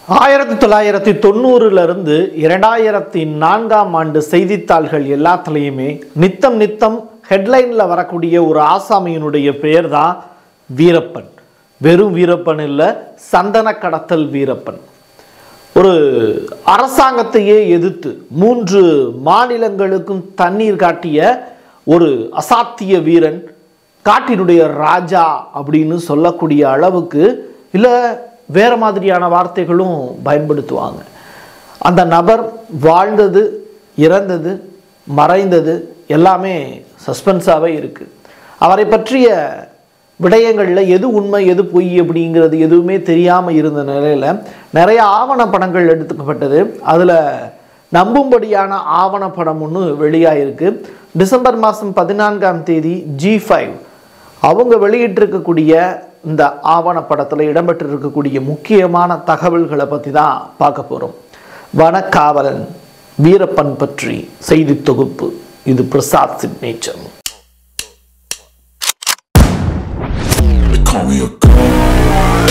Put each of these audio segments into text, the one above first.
ஆயிரத்தி தொள்ளாயிரத்தி தொண்ணூறுல இருந்து இரண்டாயிரத்தி நான்காம் ஆண்டு செய்தித்தாள்கள் எல்லாத்துலேயுமே நித்தம் நித்தம் ஹெட்லைன்ல வரக்கூடிய ஒரு ஆசாமியினுடைய பெயர் தான் வீரப்பன் வெறும் வீரப்பன் இல்லை சந்தன கடத்தல் வீரப்பன் ஒரு அரசாங்கத்தையே எதிர்த்து மூன்று மாநிலங்களுக்கும் தண்ணீர் காட்டிய ஒரு அசாத்திய வீரன் காட்டினுடைய ராஜா அப்படின்னு சொல்லக்கூடிய அளவுக்கு இல்லை வேற மாதிரியான வார்த்தைகளும் பயன்படுத்துவாங்க அந்த நபர் வாழ்ந்தது இறந்தது மறைந்தது எல்லாமே சஸ்பென்ஸாகவே இருக்குது அவரை பற்றிய விடயங்களில் எது உண்மை எது பொய் அப்படிங்கிறது எதுவுமே தெரியாமல் இருந்த நிலையில் நிறைய ஆவணப்படங்கள் எடுத்துக்கப்பட்டது அதில் நம்பும்படியான ஆவணப்படம் ஒன்று வெளியாயிருக்கு டிசம்பர் மாதம் பதினான்காம் தேதி ஜி ஃபைவ் அவங்க வெளியிட்டிருக்கக்கூடிய இந்த ஆவணப்படத்தில் இடம்பெற்றிருக்கக்கூடிய முக்கியமான தகவல்களை பற்றி தான் பார்க்க போகிறோம் வனக்காவலன் வீரப்பன் பற்றி செய்தி தொகுப்பு இது Prasad signature They call me a god.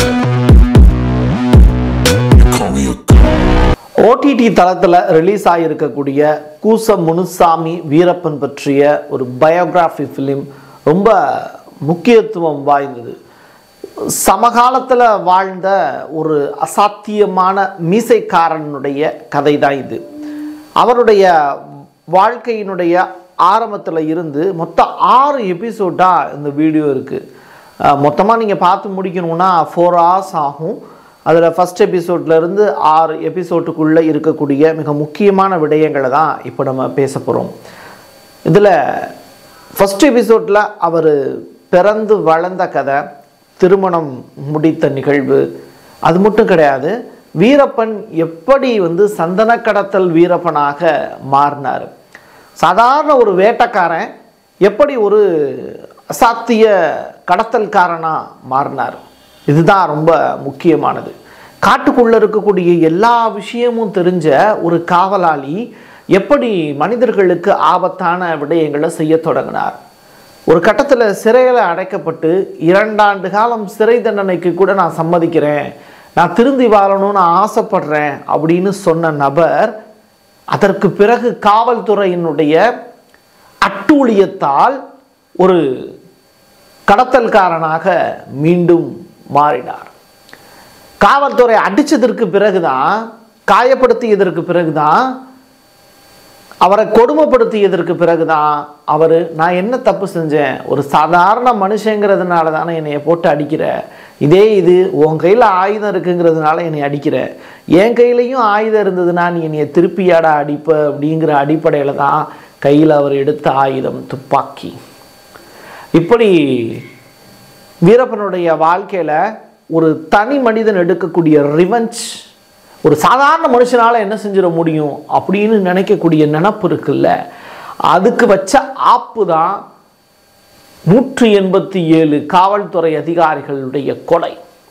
They call me a god. OTT தளத்தில் ரிலீஸ் ஆகியிருக்கக்கூடிய கூச முனுசாமி வீரப்பன் பற்றிய ஒரு பயோகிராஃபி ஃபிலிம் ரொம்ப முக்கியத்துவம் வாய்ந்தது சமகாலத்தில் வாழ்ந்த ஒரு அசாத்தியமான மீசைக்காரனுடைய கதை தான் இது அவருடைய வாழ்க்கையினுடைய ஆரம்பத்தில் இருந்து மொத்தம் ஆறு எபிசோடாக இந்த வீடியோ இருக்குது மொத்தமாக நீங்கள் பார்த்து முடிக்கணும்னா ஃபோர் ஹவர்ஸ் ஆகும் அதில் ஃபஸ்ட் எபிசோட்லேருந்து ஆறு எபிசோட்டுக்குள்ளே இருக்கக்கூடிய மிக முக்கியமான விடயங்களை தான் இப்போ நம்ம பேச போகிறோம் இதில் ஃபஸ்ட் எபிசோடில் அவர் பிறந்து வளர்ந்த கதை திருமணம் முடித்த நிகழ்வு அது மட்டும் கிடையாது வீரப்பன் எப்படி வந்து சந்தன கடத்தல் வீரப்பனாக மாறினார் சாதாரண ஒரு வேட்டைக்காரன் எப்படி ஒரு அசாத்திய கடத்தல்காரனாக மாறினார் இதுதான் ரொம்ப முக்கியமானது காட்டுக்குள்ளே இருக்கக்கூடிய எல்லா விஷயமும் தெரிஞ்ச ஒரு காவலாளி எப்படி மனிதர்களுக்கு ஆபத்தான விடயங்களை செய்ய தொடங்கினார் ஒரு கட்டத்தில் சிறையில் அடைக்கப்பட்டு இரண்டாண்டு காலம் சிறை தண்டனைக்கு கூட நான் சம்மதிக்கிறேன் நான் திருந்தி வாழணும்னு ஆசைப்படுறேன் அப்படின்னு சொன்ன நபர் அதற்கு பிறகு காவல்துறையினுடைய அட்டூழியத்தால் ஒரு கடத்தல்காரனாக மீண்டும் மாறினார் காவல்துறை அடித்ததற்கு பிறகுதான் காயப்படுத்தியதற்கு பிறகுதான் அவரை கொடுமைப்படுத்தியதற்கு பிறகுதான் அவர் நான் என்ன தப்பு செஞ்சேன் ஒரு சாதாரண மனுஷங்கிறதுனால தானே என்னைய போட்டு அடிக்கிற இதே இது உன் கையில் ஆயுதம் இருக்குங்கிறதுனால என்னை அடிக்கிற என் கையிலையும் ஆயுதம் இருந்ததுன்னா நீ என்னைய திருப்பியாடா அடிப்ப அப்படிங்கிற அடிப்படையில் தான் கையில் அவர் எடுத்த ஆயுதம் துப்பாக்கி இப்படி வீரப்பனுடைய வாழ்க்கையில் ஒரு தனி மனிதன் எடுக்கக்கூடிய ரிவெஞ்ச் ஒரு சாதாரண மனுஷனால் என்ன செஞ்சிட முடியும் அப்படின்னு நினைக்கக்கூடிய நினப்பு இருக்குல்ல அதுக்கு வச்ச ஆப்பு தான் நூற்றி எண்பத்தி ஏழு காவல்துறை அதிகாரிகளுடைய கொலை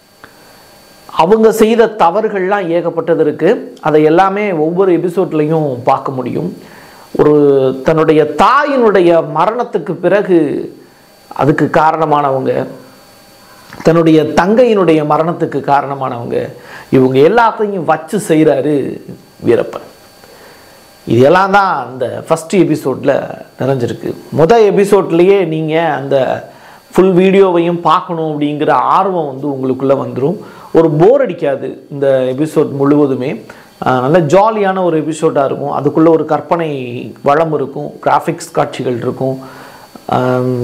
அவங்க செய்த தவறுகள்லாம் ஏகப்பட்டது இருக்கு அதை எல்லாமே ஒவ்வொரு எபிசோட்லையும் பார்க்க முடியும் ஒரு தன்னுடைய தாயினுடைய மரணத்துக்கு பிறகு அதுக்கு காரணமானவங்க தன்னுடைய தங்கையினுடைய மரணத்துக்கு காரணமானவங்க இவங்க எல்லாத்தையும் வச்சு செய்கிறாரு வீரப்பன் இது எல்லாம் தான் அந்த ஃபஸ்ட் எபிசோடில் நிறைஞ்சிருக்கு முதல் எபிசோட்லேயே நீங்கள் அந்த ஃபுல் வீடியோவையும் பார்க்கணும் அப்படிங்கிற ஆர்வம் வந்து உங்களுக்குள்ளே வந்துடும் ஒரு போர் அடிக்காது இந்த எபிசோட் முழுவதுமே ஆஹ் நல்ல ஜாலியான ஒரு எபிசோடாக இருக்கும் அதுக்குள்ளே ஒரு கற்பனை வளம் இருக்கும் கிராஃபிக்ஸ் காட்சிகள் இருக்கும் ஆம்,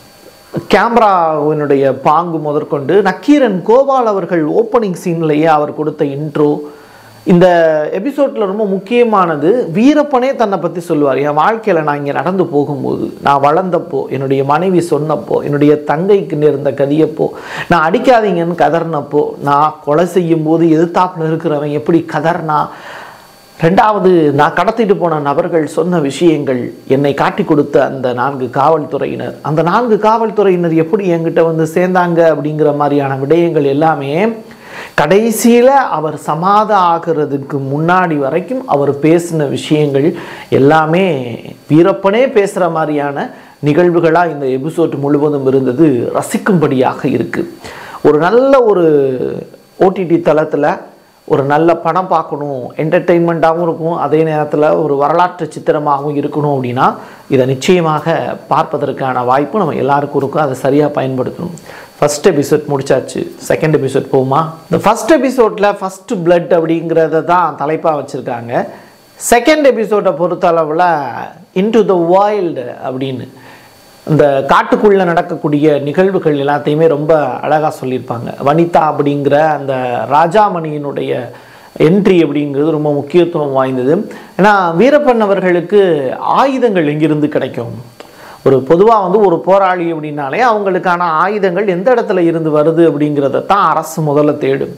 கேமராவினுடைய பாங்கு முதற்கொண்டு நக்கீரன் கோபால் அவர்கள் ஓப்பனிங் சீன்லேயே அவர் கொடுத்த இன்ட்ரோ இந்த எபிசோடில் ரொம்ப முக்கியமானது வீரப்பனே தன்னை பற்றி சொல்லுவார் என் வாழ்க்கையில் நான் இங்கே நடந்து போகும்போது நான் வளர்ந்தப்போ என்னுடைய மனைவி சொன்னப்போ என்னுடைய தங்கைக்கு நேர்ந்த கதியப்போ நான் அடிக்காதீங்கன்னு கதறினப்போ நான் கொலை செய்யும் போது எதிர்த்தாப்புல இருக்கிறவன் எப்படி கதறினா ரெண்டாவது நான் கடத்திட்டு போன நபர்கள் சொன்ன விஷயங்கள் என்னை காட்டி கொடுத்த அந்த நான்கு காவல்துறையினர் அந்த நான்கு காவல்துறையினர் எப்படி என்கிட்ட வந்து சேர்ந்தாங்க அப்படிங்கிற மாதிரியான விடயங்கள் எல்லாமே கடைசியில் அவர் சமாத ஆகிறதுக்கு முன்னாடி வரைக்கும் அவர் பேசின விஷயங்கள் எல்லாமே வீரப்பனே பேசுகிற மாதிரியான நிகழ்வுகளாக இந்த எபிசோட் முழுவதும் இருந்தது ரசிக்கும்படியாக இருக்குது ஒரு நல்ல ஒரு ஓடிடி தளத்தில் ஒரு நல்ல படம் பார்க்கணும் என்டர்டெயின்மெண்ட்டாகவும் இருக்கும் அதே நேரத்தில் ஒரு வரலாற்று சித்திரமாகவும் இருக்கணும் அப்படின்னா இதை நிச்சயமாக பார்ப்பதற்கான வாய்ப்பு நம்ம எல்லாருக்கும் இருக்கும் அதை சரியாக பயன்படுத்தணும் ஃபர்ஸ்ட் எபிசோட் முடிச்சாச்சு செகண்ட் எபிசோட் போகுமா இந்த ஃபர்ஸ்ட் எபிசோடில் ஃபர்ஸ்ட் பிளட் அப்படிங்கிறத தான் தலைப்பாக வச்சுருக்காங்க செகண்ட் எபிசோடை பொறுத்தளவில் இன்டு த வைல்டு அப்படின்னு இந்த காட்டுக்குள்ளே நடக்கக்கூடிய நிகழ்வுகள் எல்லாத்தையுமே ரொம்ப அழகாக சொல்லியிருப்பாங்க வனிதா அப்படிங்கிற அந்த ராஜாமணியினுடைய என்ட்ரி அப்படிங்கிறது ரொம்ப முக்கியத்துவம் வாய்ந்தது ஏன்னா வீரப்பன் அவர்களுக்கு ஆயுதங்கள் எங்கிருந்து கிடைக்கும் ஒரு பொதுவாக வந்து ஒரு போராளி அப்படின்னாலே அவங்களுக்கான ஆயுதங்கள் எந்த இடத்துல இருந்து வருது அப்படிங்கிறத தான் அரசு முதல்ல தேடும்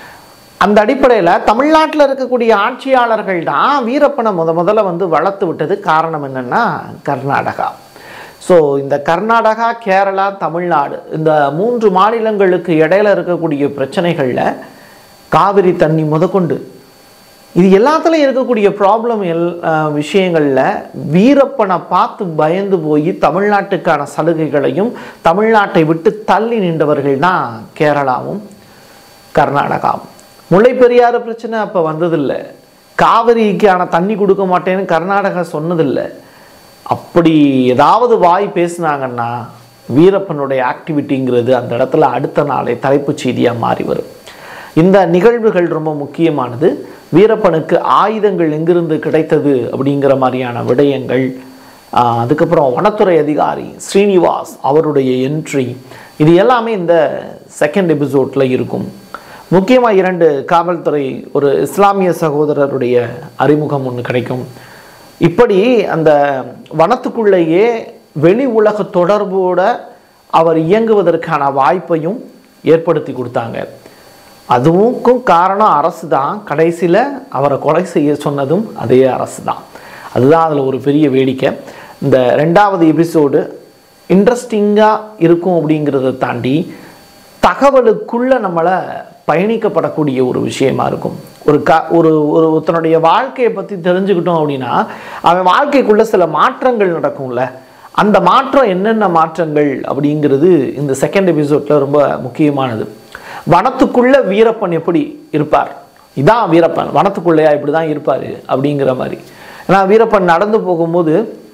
அந்த அடிப்படையில் தமிழ்நாட்டில் இருக்கக்கூடிய ஆட்சியாளர்கள் தான் வீரப்பனை முத முதல்ல வந்து வளர்த்து விட்டது காரணம் என்னென்னா கர்நாடகா ஸோ இந்த கர்நாடகா கேரளா தமிழ்நாடு இந்த மூன்று மாநிலங்களுக்கு இடையில இருக்கக்கூடிய பிரச்சனைகளில் காவிரி தண்ணி முதற்கொண்டு இது எல்லாத்துலேயும் இருக்கக்கூடிய ப்ராப்ளம் எல் அஹ் விஷயங்களில் வீரப்பனை பார்த்து பயந்து போய் தமிழ்நாட்டுக்கான சலுகைகளையும் தமிழ்நாட்டை விட்டு தள்ளி நின்றவர்கள் தான் கேரளாவும் கர்நாடகாவும் முல்லை பெரியாறு பிரச்சனை அப்போ வந்ததில்லை காவிரிக்கான தண்ணி கொடுக்க மாட்டேன்னு கர்நாடகா சொன்னதில்லை அப்படி ஏதாவது வாய் பேசுனாங்கன்னா வீரப்பனுடைய ஆக்டிவிட்டிங்கிறது அந்த இடத்துல அடுத்த நாளே தலைப்புச் செய்தியாக மாறி வரும் இந்த நிகழ்வுகள் ரொம்ப முக்கியமானது வீரப்பனுக்கு ஆயுதங்கள் எங்கிருந்து கிடைத்தது அப்படிங்கிற மாதிரியான விடயங்கள் ஆஹ், அதுக்கப்புறம் வனத்துறை அதிகாரி ஸ்ரீனிவாஸ் அவருடைய என்ட்ரி இது எல்லாமே இந்த செகண்ட் எபிசோடில் இருக்கும் முக்கியமாக இரண்டு காவல்துறை ஒரு இஸ்லாமிய சகோதரருடைய அறிமுகம் ஒன்று கிடைக்கும் இப்படி அந்த வனத்துக்குள்ளேயே வெளி உலக தொடர்போட அவர் இயங்குவதற்கான வாய்ப்பையும் ஏற்படுத்தி கொடுத்தாங்க அதுவுக்கும் காரணம் அரசு தான் கடைசியில் அவரை கொலை செய்ய சொன்னதும் அதே அரசு தான் அதுதான் அதில் ஒரு பெரிய வேடிக்கை இந்த ரெண்டாவது எபிசோடு இன்ட்ரெஸ்டிங்காக இருக்கும் அப்படிங்கிறத தாண்டி தகவலுக்குள்ள நம்மளை பயணிக்கப்படக்கூடிய ஒரு விஷயமா இருக்கும் ஒரு க ஒரு ஒரு ஒருத்தனுடைய வாழ்க்கையை பற்றி தெரிஞ்சுக்கிட்டோம் அப்படின்னா அவன் வாழ்க்கைக்குள்ள சில மாற்றங்கள் நடக்கும்ல அந்த மாற்றம் என்னென்ன மாற்றங்கள் அப்படிங்கிறது இந்த செகண்ட் எபிசோட்ல ரொம்ப முக்கியமானது வனத்துக்குள்ள வீரப்பன் எப்படி இருப்பார் இதான் வீரப்பன் வனத்துக்குள்ளையா இப்படி தான் இருப்பார் அப்படிங்கிற மாதிரி ஏன்னா வீரப்பன் நடந்து போகும்போது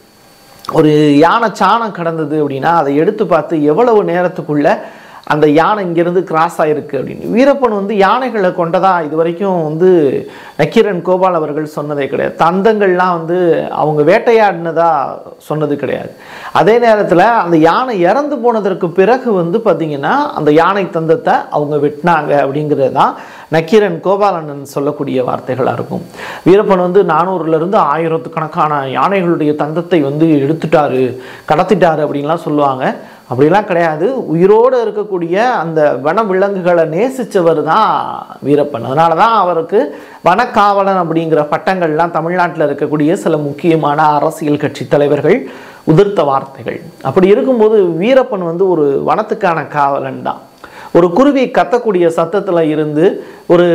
ஒரு யானை சாணம் கடந்தது அப்படின்னா அதை எடுத்து பார்த்து எவ்வளவு நேரத்துக்குள்ள அந்த யானை இங்கேருந்து கிராஸ் ஆயிருக்கு அப்படின்னு வீரப்பன் வந்து யானைகளை கொண்டதா இது வரைக்கும் வந்து நக்கீரன் கோபால் அவர்கள் சொன்னதே கிடையாது தந்தங்கள்லாம் வந்து அவங்க வேட்டையாடினதா சொன்னது கிடையாது அதே நேரத்தில் அந்த யானை இறந்து போனதற்கு பிறகு வந்து பார்த்திங்கன்னா அந்த யானை தந்தத்தை அவங்க வெட்டினாங்க அப்படிங்கிறது தான் நக்கீரன் கோபாலண்ணன் சொல்லக்கூடிய வார்த்தைகளாக இருக்கும் வீரப்பன் வந்து நானூறுலேருந்து ஆயிரத்துக்கணக்கான யானைகளுடைய தந்தத்தை வந்து எடுத்துட்டாரு கடத்திட்டாரு அப்படின்லாம் சொல்லுவாங்க அப்படிலாம் கிடையாது உயிரோடு இருக்கக்கூடிய அந்த வன விலங்குகளை நேசித்தவர் தான் வீரப்பன் அதனால தான் அவருக்கு வனக்காவலன் அப்படிங்கிற பட்டங்கள்லாம் தமிழ்நாட்டில் இருக்கக்கூடிய சில முக்கியமான அரசியல் கட்சி தலைவர்கள் உதிர்த்த வார்த்தைகள் அப்படி இருக்கும்போது வீரப்பன் வந்து ஒரு வனத்துக்கான காவலன் தான் ஒரு குருவி கத்தக்கூடிய சத்தத்தில் இருந்து ஒரு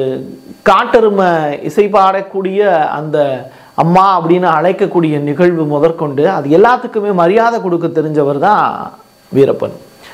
காட்டெருமை இசைப்பாடக்கூடிய அந்த அம்மா அப்படின்னு அழைக்கக்கூடிய நிகழ்வு முதற்கொண்டு அது எல்லாத்துக்குமே மரியாதை கொடுக்க தெரிஞ்சவர் தான் வீரப்பன்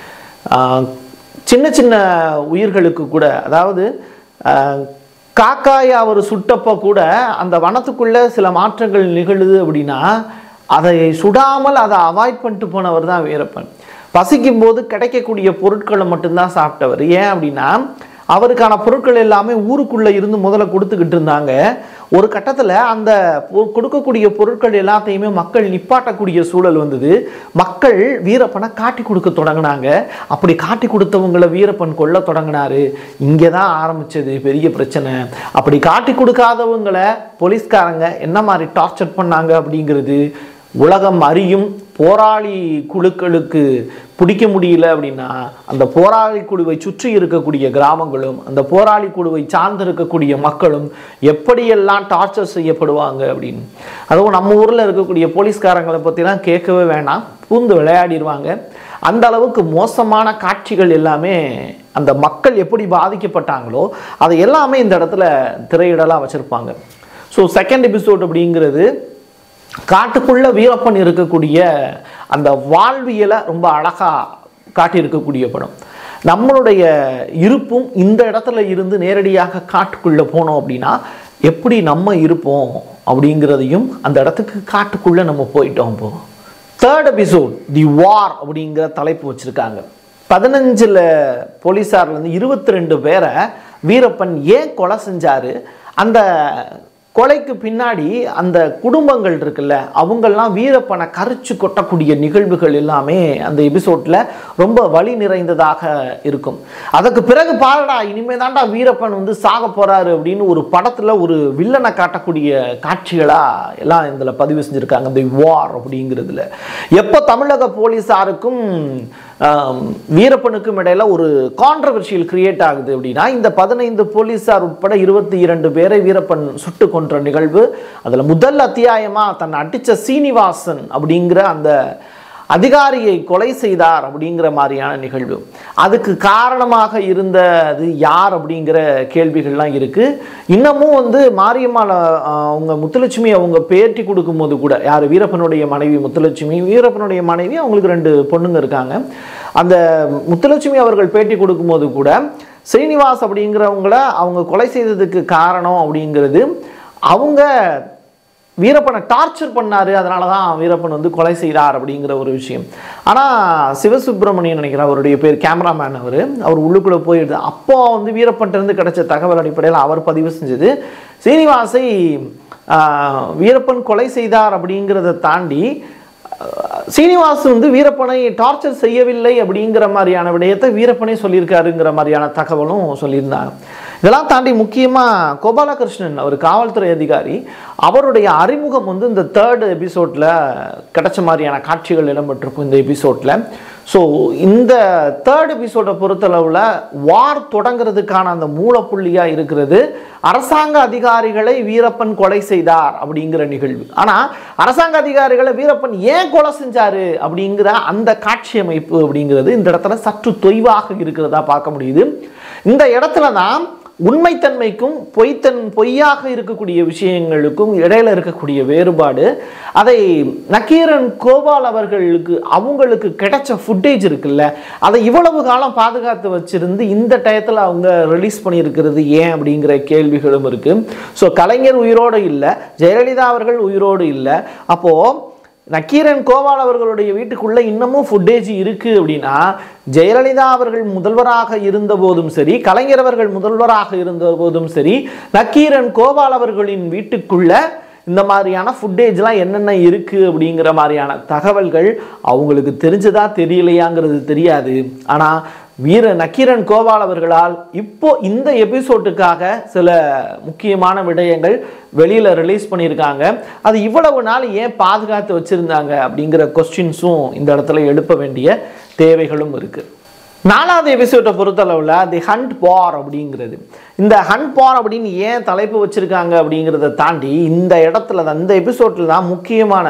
ஆஹ் சின்ன சின்ன உயிர்களுக்கு கூட அதாவது ஆஹ் காக்காயை அவர் சுட்டப்போ கூட அந்த வனத்துக்குள்ள சில மாற்றங்கள் நிகழுது அப்படின்னா அதை சுடாமல் அதை அவாய்ட் பண்ணிட்டு போனவர் தான் வீரப்பன் பசிக்கும் போது கிடைக்கக்கூடிய பொருட்களை மட்டும்தான் சாப்பிட்டவர் ஏன் அப்படின்னா அவருக்கான பொருட்கள் எல்லாமே ஊருக்குள்ளே இருந்து முதல்ல கொடுத்துக்கிட்டு இருந்தாங்க ஒரு கட்டத்தில் அந்த பொ- கொடுக்கக்கூடிய பொருட்கள் எல்லாத்தையுமே மக்கள் நிப்பாட்டக்கூடிய சூழல் வந்தது மக்கள் வீரப்பனை காட்டி கொடுக்க தொடங்கினாங்க அப்படி காட்டி கொடுத்தவங்கள வீரப்பன் கொல்ல தொடங்கினாரு இங்கே தான் ஆரம்பிச்சது பெரிய பிரச்சனை அப்படி காட்டி கொடுக்காதவங்களை போலீஸ்காரங்க என்ன மாதிரி டார்ச்சர் பண்ணாங்க அப்படிங்கிறது உலகம் அறியும் போராளி குழுக்களுக்கு பிடிக்க முடியல அப்படின்னா அந்த போராளி குழுவை சுற்றி இருக்கக்கூடிய கிராமங்களும் அந்த போராளி குழுவை சார்ந்து இருக்கக்கூடிய மக்களும் எப்படியெல்லாம் டார்ச்சர் செய்யப்படுவாங்க அப்படின்னு அதுவும் நம்ம ஊரில் இருக்கக்கூடிய போலீஸ்காரங்களை பற்றிலாம் கேட்கவே வேணாம் பூந்து விளையாடிடுவாங்க அந்த அளவுக்கு மோசமான காட்சிகள் எல்லாமே அந்த மக்கள் எப்படி பாதிக்கப்பட்டாங்களோ அதை எல்லாமே இந்த இடத்துல திரையிடலாம் வச்சுருப்பாங்க ஸோ செகண்ட் எபிசோட் அப்படிங்கிறது காட்டுக்குள்ள வீரப்பன் இருக்கக்கூடிய அந்த வாழ்வியலை ரொம்ப அழகா காட்டியிருக்கக்கூடிய படம் நம்மளுடைய இருப்பும் இந்த இடத்துல இருந்து நேரடியாக காட்டுக்குள்ளே போனோம் அப்படின்னா எப்படி நம்ம இருப்போம் அப்படிங்கிறதையும் அந்த இடத்துக்கு காட்டுக்குள்ளே நம்ம போயிட்டோம் இப்போ தேர்ட் எபிசோட் தி வார் அப்படிங்கிற தலைப்பு வச்சுருக்காங்க பதினஞ்சில் போலீஸார்லேருந்து இருபத்தி ரெண்டு பேரை வீரப்பன் ஏன் கொலை செஞ்சாரு அந்த கொலைக்கு பின்னாடி அந்த குடும்பங்கள் இருக்குல்ல அவங்கெல்லாம் வீரப்பனை கரிச்சு கொட்டக்கூடிய நிகழ்வுகள் எல்லாமே அந்த எபிசோட்ல ரொம்ப வழி நிறைந்ததாக இருக்கும் அதுக்கு பிறகு பாருடா இனிமே தான்டா வீரப்பன் வந்து சாக போறாரு அப்படின்னு ஒரு படத்துல ஒரு வில்லனை காட்டக்கூடிய காட்சிகளா எல்லாம் இதுல பதிவு செஞ்சிருக்காங்க இந்த வார் அப்படிங்கிறதுல எப்போ தமிழக போலீஸாருக்கும் ஆம், வீரப்பனுக்கும் இடையில ஒரு கான்ட்ரவர்ஷியல் கிரியேட் ஆகுது அப்படின்னா இந்த பதினைந்து போலீஸார் உட்பட இருபத்தி இரண்டு பேரை வீரப்பன் சுட்டு கொன்ற நிகழ்வு அதில் முதல் அத்தியாயமா தன்னை அடிச்ச சீனிவாசன் அப்படிங்கிற அந்த அதிகாரியை கொலை செய்தார் அப்படிங்கிற மாதிரியான நிகழ்வு அதுக்கு காரணமாக இருந்தது யார் அப்படிங்கிற கேள்விகள்லாம் இருக்கு இன்னமும் வந்து மாரியம்மாள் ஆஹ், அவங்க முத்துலட்சுமி அவங்க பேட்டி கொடுக்கும்போது கூட யார் வீரப்பனுடைய மனைவி முத்துலட்சுமி வீரப்பனுடைய மனைவி அவங்களுக்கு ரெண்டு பொண்ணுங்க இருக்காங்க அந்த முத்துலட்சுமி அவர்கள் பேட்டி கொடுக்கும்போது கூட ஸ்ரீனிவாஸ் அப்படிங்கிறவங்கள அவங்க கொலை செய்ததுக்கு காரணம் அப்படிங்கிறது அவங்க வீரப்பனை டார்ச்சர் பண்ணாரு அதனால தான் வீரப்பன் வந்து கொலை செய்தார் அப்படிங்கிற ஒரு விஷயம் ஆனால் சிவசுப்பிரமணியன் நினைக்கிறேன் அவருடைய பேர் கேமராமேன் அவர் அவர் உள்ளுக்குள்ளே போயிடுது அப்போ வந்து வீரப்பன்ட்ட இருந்து கிடைச்ச தகவல் அடிப்படையில் அவர் பதிவு செஞ்சது சீனிவாசை ஆஹ், வீரப்பன் கொலை செய்தார் அப்படிங்கிறத தாண்டி ஆஹ், சீனிவாஸ் வந்து வீரப்பனை டார்ச்சர் செய்யவில்லை அப்படிங்கிற மாதிரியான விடயத்தை வீரப்பனே சொல்லியிருக்காருங்கிற மாதிரியான தகவலும் சொல்லியிருந்தாங்க இதெல்லாம் தாண்டி முக்கியமாக கோபாலகிருஷ்ணன் அவர் காவல்துறை அதிகாரி அவருடைய அறிமுகம் வந்து இந்த தேர்ட் எபிசோடில் கிடைச்ச மாதிரியான காட்சிகள் இடம்பெற்றிருக்கும் இந்த எபிசோடில் ஸோ இந்த தேர்ட் எபிசோடை பொறுத்தளவில் வார் தொடங்குறதுக்கான அந்த மூலப்புள்ளியாக இருக்கிறது அரசாங்க அதிகாரிகளை வீரப்பன் கொலை செய்தார் அப்படிங்கிற நிகழ்வு ஆனால் அரசாங்க அதிகாரிகளை வீரப்பன் ஏன் கொலை செஞ்சாரு அப்படிங்கிற அந்த காட்சி அமைப்பு அப்படிங்கிறது இந்த இடத்துல சற்று தொய்வாக இருக்கிறதா பார்க்க முடியுது இந்த இடத்துல தான் உண்மைத்தன்மைக்கும் பொய்த்தன் பொய்யாக இருக்கக்கூடிய விஷயங்களுக்கும் இடையில இருக்கக்கூடிய வேறுபாடு அதை நக்கீரன் கோபால் அவர்களுக்கு அவங்களுக்கு கிடைச்ச ஃபுட்டேஜ் இருக்குல்ல அதை இவ்வளவு காலம் பாதுகாத்து வச்சிருந்து இந்த டயத்தில் அவங்க ரிலீஸ் பண்ணியிருக்கிறது ஏன் அப்படிங்கிற கேள்விகளும் இருக்கு ஸோ கலைஞர் உயிரோடு இல்லை ஜெயலலிதா அவர்கள் உயிரோடு இல்லை அப்போது நக்கீரன் கோபால் அவர்களுடைய வீட்டுக்குள்ள இன்னமும் ஃபுட்டேஜ் இருக்கு அப்படின்னா ஜெயலலிதா அவர்கள் முதல்வராக இருந்த போதும் சரி கலைஞர் அவர்கள் முதல்வராக இருந்த போதும் சரி நக்கீரன் கோபால் அவர்களின் வீட்டுக்குள்ள இந்த மாதிரியான ஃபுட்டேஜ்லாம் என்னென்ன இருக்கு அப்படிங்கிற மாதிரியான தகவல்கள் அவங்களுக்கு தெரிஞ்சதா தெரியலையாங்கிறது தெரியாது ஆனால் வீர நக்கீரன் கோபால் அவர்களால் இப்போ இந்த எபிசோட்டுக்காக சில முக்கியமான விடயங்கள் வெளியில் ரிலீஸ் பண்ணியிருக்காங்க அது இவ்வளவு நாள் ஏன் பாதுகாத்து வச்சுருந்தாங்க அப்படிங்கிற கொஸ்டின்ஸும் இந்த இடத்துல எழுப்ப வேண்டிய தேவைகளும் இருக்குது நாலாவது எபிசோட்டை பொறுத்தளவில் தி ஹண்ட் பார் அப்படிங்கிறது இந்த ஹண்ட் பார் அப்படின்னு ஏன் தலைப்பு வச்சுருக்காங்க அப்படிங்கிறத தாண்டி இந்த இடத்துல தான் இந்த எபிசோட்டில் தான் முக்கியமான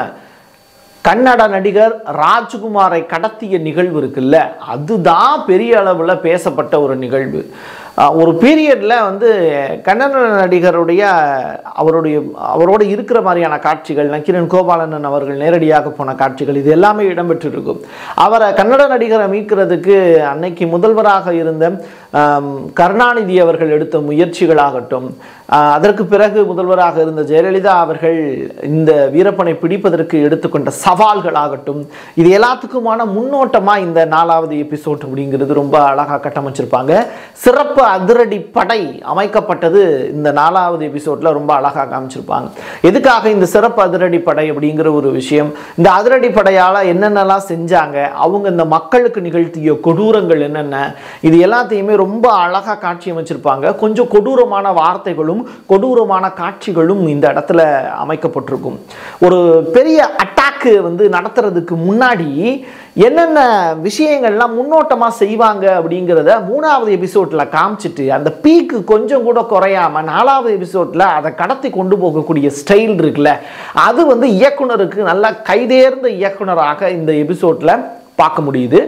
கன்னட நடிகர் ராஜ்குமாரை கடத்திய நிகழ்வு இருக்குல்ல அதுதான் பெரிய அளவில் பேசப்பட்ட ஒரு நிகழ்வு அஹ் ஒரு பீரியடில் வந்து கன்னட நடிகருடைய அவருடைய அவரோட இருக்கிற மாதிரியான காட்சிகள் நக்கிரன் கோபாலனன் அவர்கள் நேரடியாக போன காட்சிகள் இது எல்லாமே இடம்பெற்றிருக்கும் அவரை கன்னட நடிகரை மீட்கிறதுக்கு அன்னைக்கு முதல்வராக இருந்த ஆம், கருணாநிதி அவர்கள் எடுத்த முயற்சிகளாகட்டும் ஆஹ், அதற்கு பிறகு முதல்வராக இருந்த ஜெயலலிதா அவர்கள் இந்த வீரப்பனை பிடிப்பதற்கு எடுத்துக்கொண்ட சவால்களாகட்டும் இது எல்லாத்துக்குமான முன்னோட்டமாக இந்த நாலாவது எபிசோட் அப்படிங்கிறது ரொம்ப அழகாக கட்டமைச்சிருப்பாங்க சிறப்பு அதிரடி படை அமைக்கப்பட்டது இந்த நாலாவது எபிசோட்ல ரொம்ப அழகாக காமிச்சிருப்பாங்க எதுக்காக இந்த சிறப்பு அதிரடி படை அப்படிங்கிற ஒரு விஷயம் இந்த அதிரடி படையால் என்னென்னலாம் செஞ்சாங்க அவங்க இந்த மக்களுக்கு நிகழ்த்திய கொடூரங்கள் என்னென்ன இது எல்லாத்தையுமே ரொம்ப அழகாக காட்சி அமைச்சிருப்பாங்க கொஞ்சம் கொடூரமான வார்த்தைகளும் கொடூரமான காட்சிகளும் இந்த இடத்துல அமைக்கப்பட்டிருக்கும் ஒரு பெரிய அட்டாக்கு வந்து நடத்துறதுக்கு முன்னாடி என்னென்ன விஷயங்கள்லாம் முன்னோட்டமாக செய்வாங்க அப்படிங்கிறத மூணாவது எபிசோடில் காமிச்சிட்டு அந்த பீக்கு கொஞ்சம் கூட குறையாம நாலாவது எபிசோடில் அதை கடத்தி கொண்டு போகக்கூடிய ஸ்டைல் இருக்குல்ல அது வந்து இயக்குனருக்கு நல்லா கைதேர்ந்த இயக்குனராக இந்த எபிசோடில் பார்க்க முடியுது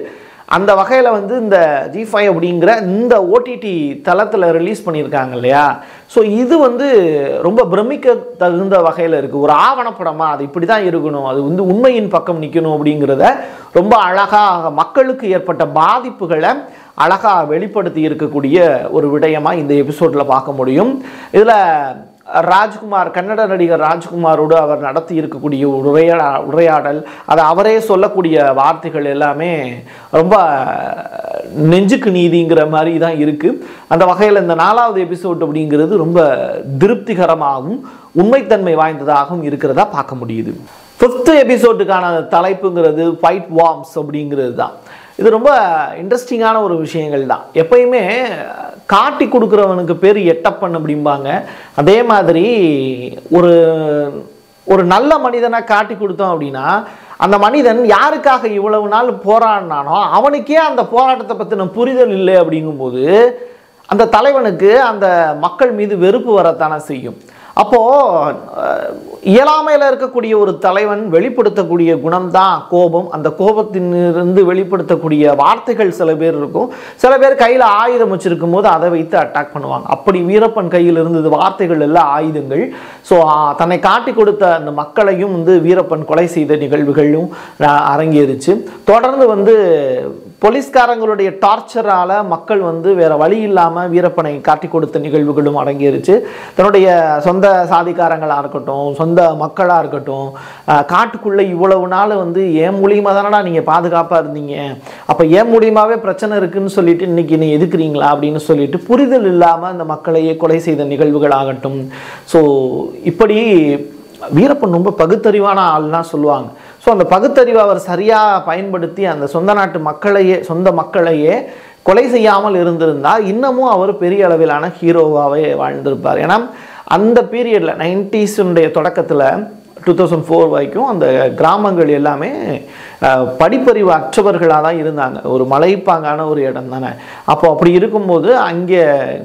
அந்த வகையில் வந்து இந்த ஜி ஃபைவ் அப்படிங்கிற இந்த ஓடிடி தளத்தில் ரிலீஸ் பண்ணியிருக்காங்க இல்லையா ஸோ இது வந்து ரொம்ப பிரமிக்க தகுந்த வகையில் இருக்குது ஒரு ஆவணப்படமாக அது இப்படி தான் இருக்கணும் அது வந்து உண்மையின் பக்கம் நிற்கணும் அப்படிங்கிறத ரொம்ப அழகாக மக்களுக்கு ஏற்பட்ட பாதிப்புகளை அழகாக வெளிப்படுத்தி இருக்கக்கூடிய ஒரு விடயமாக இந்த எபிசோடில் பார்க்க முடியும் இதில் ராஜ்குமார் கன்னட நடிகர் ராஜ்குமாரோடு அவர் நடத்தி இருக்கக்கூடிய உரையாட உரையாடல் அது அவரே சொல்லக்கூடிய வார்த்தைகள் எல்லாமே ரொம்ப நெஞ்சுக்கு நீதிங்கிற மாதிரி தான் இருக்குது அந்த வகையில் இந்த நாலாவது எபிசோட் அப்படிங்கிறது ரொம்ப திருப்திகரமாகவும் உண்மைத்தன்மை வாய்ந்ததாகவும் இருக்கிறதா பார்க்க முடியுது ஃபிஃப்த்து எபிசோட்டுக்கான தலைப்புங்கிறது ஃபைட் வார்ம்ஸ் அப்படிங்கிறது தான் இது ரொம்ப இன்ட்ரெஸ்டிங்கான ஒரு விஷயங்கள் தான் எப்பயுமே காட்டி கொடுக்குறவனுக்கு பேர் எட்டப்பன் அப்படிம்பாங்க அதே மாதிரி ஒரு ஒரு நல்ல மனிதனை காட்டி கொடுத்தோம் அப்படின்னா அந்த மனிதன் யாருக்காக இவ்வளவு நாள் போராடினானோ அவனுக்கே அந்த போராட்டத்தை பற்றின புரிதல் இல்லை அப்படிங்கும்போது அந்த தலைவனுக்கு அந்த மக்கள் மீது வெறுப்பு வரத்தானே செய்யும் அப்போது இயலாமையில் இருக்கக்கூடிய ஒரு தலைவன் வெளிப்படுத்தக்கூடிய குணம் தான் கோபம் அந்த கோபத்தினிருந்து வெளிப்படுத்தக்கூடிய வார்த்தைகள் சில பேர் இருக்கும் சில பேர் கையில் ஆயுதம் வச்சிருக்கும் போது அதை வைத்து அட்டாக் பண்ணுவாங்க அப்படி வீரப்பன் கையில் இருந்தது வார்த்தைகள் எல்லாம் ஆயுதங்கள் ஸோ தன்னை காட்டி கொடுத்த அந்த மக்களையும் வந்து வீரப்பன் கொலை செய்த நிகழ்வுகளும் அஹ், அரங்கேறிச்சு தொடர்ந்து வந்து போலீஸ்காரங்களுடைய டார்ச்சரால் மக்கள் வந்து வேற வழி இல்லாமல் வீரப்பனை காட்டி கொடுத்த நிகழ்வுகளும் அடங்கிருச்சு தன்னுடைய சொந்த சாதிக்காரங்களாக இருக்கட்டும் சொந்த மக்களாக இருக்கட்டும் அஹ், காட்டுக்குள்ளே இவ்வளவு நாள் வந்து ஏன் மூலியமாக தானடா நீங்கள் பாதுகாப்பாக இருந்தீங்க அப்போ ஏன் மூலியமாகவே பிரச்சனை இருக்குன்னு சொல்லிட்டு இன்னைக்கு நீ எதுக்குறீங்களா அப்படின்னு சொல்லிட்டு புரிதல் இல்லாமல் அந்த மக்களையே கொலை செய்த நிகழ்வுகள் ஆகட்டும் ஸோ இப்படி வீரப்பன் ரொம்ப பகுத்தறிவான ஆள்லாம் சொல்லுவாங்க ஸோ அந்த பகுத்தறிவை அவர் சரியாக பயன்படுத்தி அந்த சொந்த நாட்டு மக்களையே சொந்த மக்களையே கொலை செய்யாமல் இருந்திருந்தால் இன்னமும் அவர் பெரிய அளவிலான ஹீரோவாகவே வாழ்ந்திருப்பார் ஏன்னா அந்த பீரியடில் நைன்டிஸுடைய தொடக்கத்தில் டூ தௌசண்ட் ஃபோர் வரைக்கும் அந்த கிராமங்கள் எல்லாமே அஹ், படிப்பறிவு அற்றவர்களாக தான் இருந்தாங்க ஒரு மலைப்பாங்கான ஒரு இடம் தானே அப்போ அப்படி இருக்கும்போது அங்கே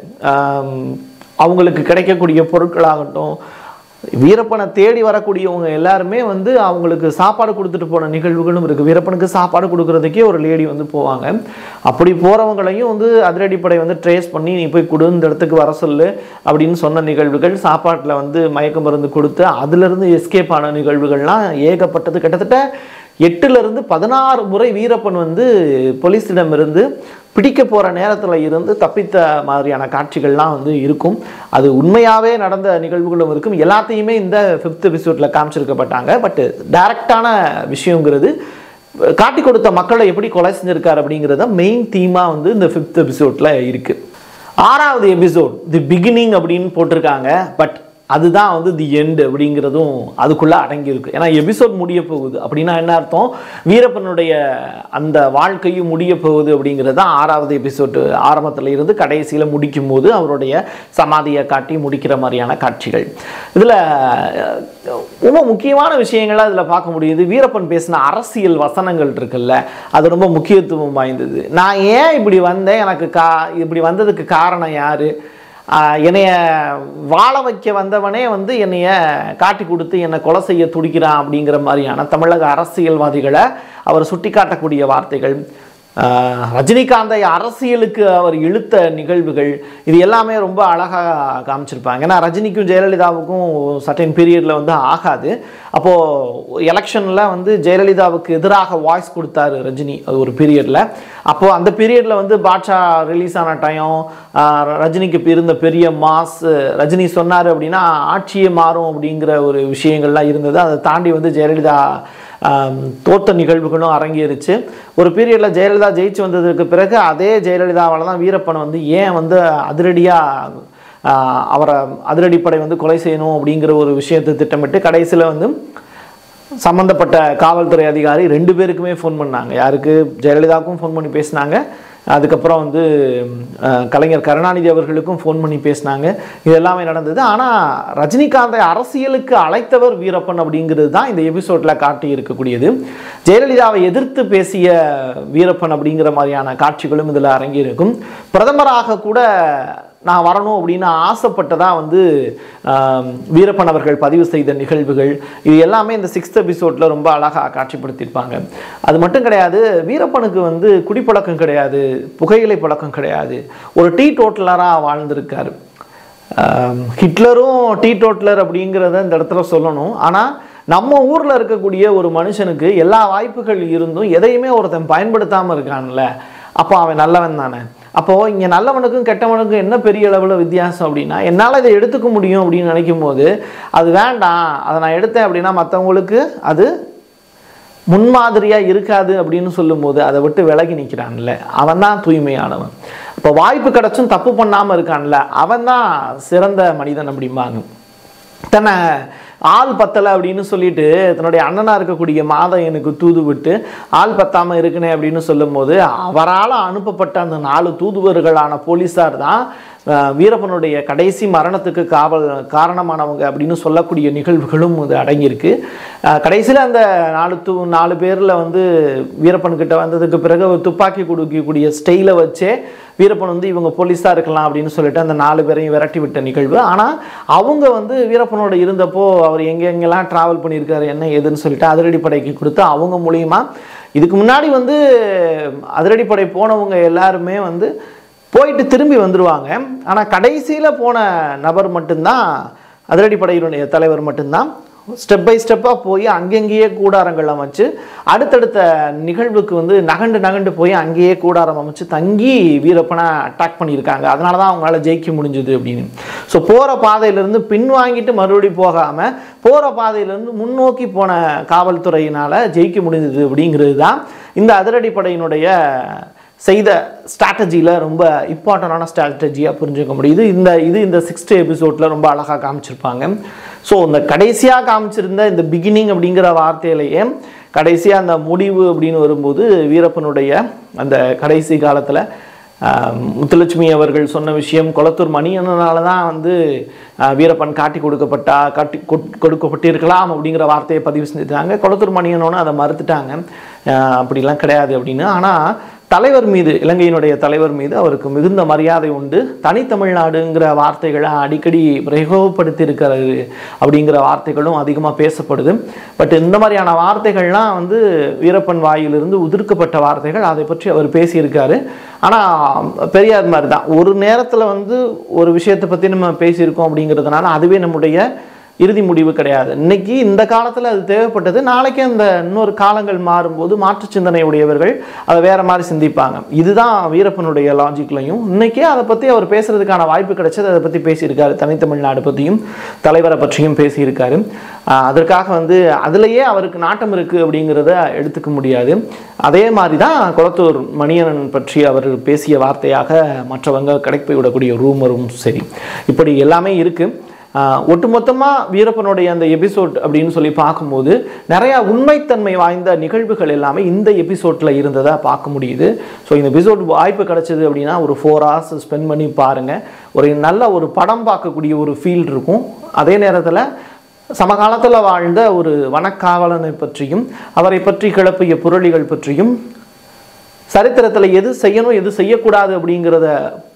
ஆம், அவங்களுக்கு கிடைக்கக்கூடிய பொருட்களாகட்டும் வீரப்பனை தேடி வரக்கூடியவங்க எல்லாருமே வந்து அவங்களுக்கு சாப்பாடு கொடுத்துட்டு போன நிகழ்வுகளும் இருக்குது வீரப்பனுக்கு சாப்பாடு கொடுக்கறதுக்கே ஒரு லேடி வந்து போவாங்க அப்படி போகிறவங்களையும் வந்து அதிரடிப்படை வந்து ட்ரேஸ் பண்ணி நீ போய் கொடு இந்த இடத்துக்கு வர சொல்லு அப்படின்னு சொன்ன நிகழ்வுகள் சாப்பாட்டில் வந்து மயக்க மருந்து கொடுத்து அதுலேருந்து எஸ்கேப் ஆன நிகழ்வுகள்லாம் ஏகப்பட்டது கிட்டத்தட்ட எட்டுலேருந்து பதினாறு முறை வீரப்பன் வந்து போலீஸிடமிருந்து பிடிக்க போகிற நேரத்தில் இருந்து தப்பித்த மாதிரியான காட்சிகள்லாம் வந்து இருக்கும் அது உண்மையாகவே நடந்த நிகழ்வுகளும் இருக்கும் எல்லாத்தையுமே இந்த ஃபிஃப்த் எபிசோடில் காமிச்சிருக்கப்பட்டாங்க பட் டைரக்டான விஷயங்கிறது காட்டி கொடுத்த மக்களை எப்படி கொலை செஞ்சிருக்காரு அப்படிங்கிறத மெயின் தீமாக வந்து இந்த ஃபிஃப்த் எபிசோடில் இருக்குது ஆறாவது எபிசோட் தி பிகினிங் அப்படின்னு போட்டிருக்காங்க பட் அதுதான் வந்து தி எண்ட் அப்படிங்கிறதும் அதுக்குள்ளே அடங்கியிருக்கு ஏன்னா எபிசோட் முடிய போகுது அப்படின்னா என்ன அர்த்தம் வீரப்பனுடைய அந்த வாழ்க்கையும் முடிய போகுது அப்படிங்கிறது தான் ஆறாவது எபிசோட் ஆரம்பத்தில் இருந்து கடைசியில் முடிக்கும் போது அவருடைய சமாதியை காட்டி முடிக்கிற மாதிரியான காட்சிகள் இதில் ரொம்ப முக்கியமான விஷயங்கள்லாம் இதில் பார்க்க முடியுது வீரப்பன் பேசின அரசியல் வசனங்கள் இருக்குல்ல அது ரொம்ப முக்கியத்துவம் வாய்ந்தது நான் ஏன் இப்படி வந்தேன் எனக்கு கா இப்படி வந்ததுக்கு காரணம் யார் என்னைய வாழ வைக்க வந்தவனே வந்து என்னைய காட்டி கொடுத்து என்னை கொலை செய்ய துடிக்கிறான் அப்படிங்கிற மாதிரியான தமிழக அரசியல்வாதிகளை அவர் சுட்டிக்காட்டக்கூடிய வார்த்தைகள் ஆஹ் ரஜினிகாந்தை அரசியலுக்கு அவர் இழுத்த நிகழ்வுகள் இது எல்லாமே ரொம்ப அழகாக காமிச்சிருப்பாங்க ஏன்னா ரஜினிக்கும் ஜெயலலிதாவுக்கும் சர்டன் பீரியடில் வந்து ஆகாது அப்போது எலெக்ஷனில் வந்து ஜெயலலிதாவுக்கு எதிராக வாய்ஸ் கொடுத்தாரு ரஜினி அது ஒரு பீரியடில் அப்போது அந்த பீரியடில் வந்து பாட்ஷா ரிலீஸ் ஆன டைம் ரஜினிக்கு இருந்த பெரிய மாஸ் ரஜினி சொன்னார் அப்படின்னா ஆட்சியே மாறும் அப்படிங்கிற ஒரு விஷயங்கள்லாம் இருந்தது அதை தாண்டி வந்து ஜெயலலிதா ஆம், தோத்த நிகழ்வுகளும் அரங்கேறிச்சு ஒரு பீரியடில் ஜெயலலிதா ஜெயிச்சு வந்ததுக்கு பிறகு அதே ஜெயலலிதாவால் தான் வீரப்பன் வந்து ஏன் வந்து அதிரடியாக அவரை அதிரடிப்படை வந்து கொலை செய்யணும் அப்படிங்கிற ஒரு விஷயத்தை திட்டமிட்டு கடைசியில் வந்து சம்மந்தப்பட்ட காவல்துறை அதிகாரி ரெண்டு பேருக்குமே ஃபோன் பண்ணாங்க யாருக்கு ஜெயலலிதாவுக்கும் ஃபோன் பண்ணி பேசினாங்க அதுக்கப்புறம் வந்து அஹ், கலைஞர் கருணாநிதி அவர்களுக்கும் ஃபோன் பண்ணி பேசினாங்க இது எல்லாமே நடந்தது ஆனால் ரஜினிகாந்தை அரசியலுக்கு அழைத்தவர் வீரப்பன் அப்படிங்கிறது தான் இந்த எபிசோடில் காட்டி இருக்கக்கூடியது ஜெயலலிதாவை எதிர்த்து பேசிய வீரப்பன் அப்படிங்கிற மாதிரியான காட்சிகளும் இதில் அரங்கியிருக்கும் பிரதமராக கூட நான் வரணும் அப்படின்னு ஆசைப்பட்டதா வந்து ஆம், வீரப்பன் அவர்கள் பதிவு செய்த நிகழ்வுகள் இது எல்லாமே இந்த சிக்ஸ்த் எபிசோடில் ரொம்ப அழகாக காட்சிப்படுத்தியிருப்பாங்க அது மட்டும் கிடையாது வீரப்பனுக்கு வந்து குடிப்பழக்கம் கிடையாது புகையிலை பழக்கம் கிடையாது ஒரு டீ டோட்டலராக வாழ்ந்திருக்காரு ஆம், ஹிட்லரும் டீ டோட்லர் அப்படிங்கிறத இந்த இடத்துல சொல்லணும் ஆனால் நம்ம ஊரில் இருக்கக்கூடிய ஒரு மனுஷனுக்கு எல்லா வாய்ப்புகள் இருந்தும் எதையுமே ஒருத்தன் பயன்படுத்தாமல் இருக்கான்ல அப்போ அவன் நல்லவன் தானே அப்போது இங்கே நல்லவனுக்கும் கெட்டவனுக்கும் என்ன பெரிய அளவில் வித்தியாசம் அப்படின்னா என்னால் இதை எடுத்துக்க முடியும் அப்படின்னு நினைக்கும் போது அது வேண்டாம் அதை நான் எடுத்தேன் அப்படின்னா மற்றவங்களுக்கு அது முன்மாதிரியாக இருக்காது அப்படின்னு சொல்லும்போது அதை விட்டு விலகி நிற்கிறான்ல அவன் தான் தூய்மையானவன் இப்போ வாய்ப்பு கிடைச்சும் தப்பு பண்ணாமல் இருக்கான்ல அவன் தான் சிறந்த மனிதன் அப்படிம்பாங்க தன்னை ஆள் பத்தலை அப்படின்னு சொல்லிட்டு தன்னுடைய அண்ணனாக இருக்கக்கூடிய மாதையனுக்கு தூது விட்டு ஆள் பத்தாமல் இருக்குனே அப்படின்னு சொல்லும்போது அவரால் அனுப்பப்பட்ட அந்த நாலு தூதுவர்களான போலீஸார் தான் அஹ், வீரப்பனுடைய கடைசி மரணத்துக்கு காவல் காரணமானவங்க அப்படின்னு சொல்லக்கூடிய நிகழ்வுகளும் இது அடங்கியிருக்கு கடைசியில் அந்த நாலு தூ நாலு பேரில் வந்து வீரப்பன் கிட்ட வந்ததுக்கு பிறகு அவர் துப்பாக்கி கொடுக்கக்கூடிய ஸ்டைலை வச்சே வீரப்பன் வந்து இவங்க போலீஸாக இருக்கலாம் அப்படின்னு சொல்லிட்டு அந்த நாலு பேரையும் விரட்டி விட்ட நிகழ்வு ஆனால் அவங்க வந்து வீரப்பனோட இருந்தப்போ அவர் எங்கெங்கெல்லாம் ட்ராவல் பண்ணியிருக்காரு என்ன ஏதுன்னு சொல்லிட்டு அதிரடிப்படைக்கு கொடுத்து அவங்க மூலியமா இதுக்கு முன்னாடி வந்து அதிரடிப்படை போனவங்க எல்லாருமே வந்து போயிட்டு திரும்பி வந்துடுவாங்க ஆனால் கடைசியில் போன நபர் மட்டும்தான் அதிரடிப்படையினுடைய தலைவர் மட்டும்தான் ஸ்டெப் பை ஸ்டெப்பாக போய் அங்கங்கேயே கூடாரங்கள் அமைச்சு அடுத்தடுத்த நிகழ்வுக்கு வந்து நகண்டு நகண்டு போய் அங்கேயே கூடாரம் அமைச்சு தங்கி வீரப்பனை அட்டாக் பண்ணியிருக்காங்க அதனால தான் அவங்களால ஜெயிக்க முடிஞ்சுது அப்படின்னு ஸோ போகிற பாதையிலேருந்து பின்வாங்கிட்டு மறுபடியும் போகாமல் போகிற பாதையிலேருந்து முன்னோக்கி போன காவல்துறையினால் ஜெயிக்க முடிஞ்சது அப்படிங்கிறது தான் இந்த அதிரடிப்படையினுடைய செய்த ஸ்ட்ராட்டஜியில் ரொம்ப இம்பார்ட்டண்டான ஸ்ட்ராட்டஜியாக புரிஞ்சுக்க முடியுது இந்த இது இந்த சிக்ஸ்த் எபிசோடில் ரொம்ப அழகாக காமிச்சிருப்பாங்க ஸோ இந்த கடைசியாக காமிச்சிருந்த இந்த பிகினிங் அப்படிங்கிற வார்த்தையிலேயே கடைசியாக அந்த முடிவு அப்படின்னு வரும்போது வீரப்பனுடைய அந்த கடைசி காலத்தில் முத்துலட்சுமி அவர்கள் சொன்ன விஷயம் கொளத்தூர் மணியனால தான் வந்து ஆஹ், வீரப்பன் காட்டி கொடுக்கப்பட்டா காட்டி கொட்- கொடுக்கப்பட்டிருக்கலாம் அப்படிங்கிற வார்த்தையை பதிவு செஞ்சுட்டாங்க கொளத்தூர் மணியனோன்னு அதை மறுத்துட்டாங்க ஆஹ், அப்படிலாம் கிடையாது அப்படின்னு ஆனால் தலைவர் மீது இலங்கையினுடைய தலைவர் மீது அவருக்கு மிகுந்த மரியாதை உண்டு தனித்தமிழ்நாடுங்கிற வார்த்தைகளை அடிக்கடி பிரயோகப்படுத்தி இருக்கிறது அப்படிங்கிற வார்த்தைகளும் அதிகமாக பேசப்படுது பட் இந்த மாதிரியான வார்த்தைகள்லாம் வந்து வீரப்பன் வாயிலிருந்து உதிர்க்கப்பட்ட வார்த்தைகள் அதை பற்றி அவர் பேசியிருக்காரு ஆனால் பெரியார் மாதிரி தான் ஒரு நேரத்தில் வந்து ஒரு விஷயத்தை பற்றி நம்ம பேசியிருக்கோம் அப்படிங்கிறதுனால அதுவே நம்முடைய இறுதி முடிவு கிடையாது இன்னைக்கு இந்த காலத்தில் அது தேவைப்பட்டது நாளைக்கு அந்த இன்னொரு காலங்கள் மாறும்போது மாற்று சிந்தனை உடையவர்கள் அதை வேற மாதிரி சிந்திப்பாங்க இதுதான் வீரப்பனுடைய லாஜிக்லையும் இன்னைக்கே அதை பற்றி அவர் பேசுறதுக்கான வாய்ப்பு கிடைச்சது அதை பற்றி பேசியிருக்காரு தனித்தமிழ்நாடு பற்றியும் தலைவரை பற்றியும் பேசியிருக்காரு ஆஹ் அதற்காக வந்து அதுலேயே அவருக்கு நாட்டம் இருக்குது அப்படிங்கிறத எடுத்துக்க முடியாது அதே மாதிரி தான் குளத்தூர் மணியனன் பற்றி அவர் பேசிய வார்த்தையாக மற்றவங்க கிடைப்பை விடக்கூடிய ரூமரும் சரி இப்படி எல்லாமே இருக்குது ஆஹ் ஒட்டுமொத்தமாக வீரப்பனுடைய அந்த எபிசோட் அப்படின்னு சொல்லி பார்க்கும்போது நிறையா உண்மைத்தன்மை வாய்ந்த நிகழ்வுகள் எல்லாமே இந்த எபிசோட்டில் இருந்ததை பார்க்க முடியுது ஸோ இந்த எபிசோட் வாய்ப்பு கிடைச்சது அப்படின்னா ஒரு ஃபோர் ஹவர்ஸ் ஸ்பெண்ட் பண்ணி பாருங்கள் ஒரு நல்ல ஒரு படம் பார்க்கக்கூடிய ஒரு ஃபீல் இருக்கும் அதே நேரத்தில் சமகாலத்தில் வாழ்ந்த ஒரு வனக்காவலனை பற்றியும் அவரை பற்றி கிளப்பிய புரளிகள் பற்றியும் சரித்திரத்தில் எது செய்யணும் எது செய்யக்கூடாது அப்படிங்கிறத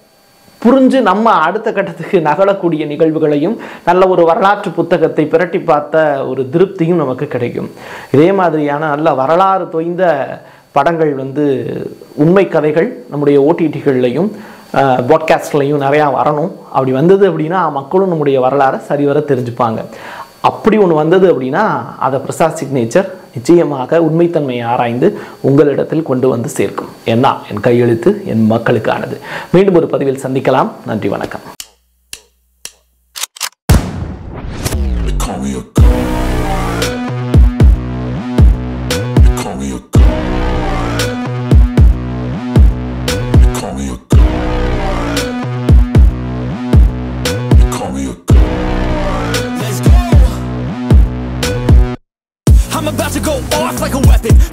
புரிஞ்சு நம்ம அடுத்த கட்டத்துக்கு நகலக்கூடிய நிகழ்வுகளையும் நல்ல ஒரு வரலாற்று புத்தகத்தை பிரட்டி பார்த்த ஒரு திருப்தியும் நமக்கு கிடைக்கும் இதே மாதிரியான நல்ல வரலாறு தொய்ந்த படங்கள் வந்து உண்மை கதைகள் நம்முடைய ஓடிடிகள்லையும் பாட்காஸ்ட்லையும் நிறையா வரணும் அப்படி வந்தது அப்படின்னா மக்களும் நம்முடைய வரலாறை சரிவர தெரிஞ்சுப்பாங்க அப்படி ஒன்று வந்தது அப்படின்னா அதை பிரசாத் சிக்னேச்சர் நிச்சயமாக உண்மைத்தன்மையை ஆராய்ந்து உங்களிடத்தில் கொண்டு வந்து சேர்க்கும் என்ன என் கையெழுத்து என் மக்களுக்கானது மீண்டும் ஒரு பதிவில் சந்திக்கலாம் நன்றி வணக்கம் They call me a god. They call me a god. They call me a god. They call me a god. Let's go. I'm about to go off like a weapon.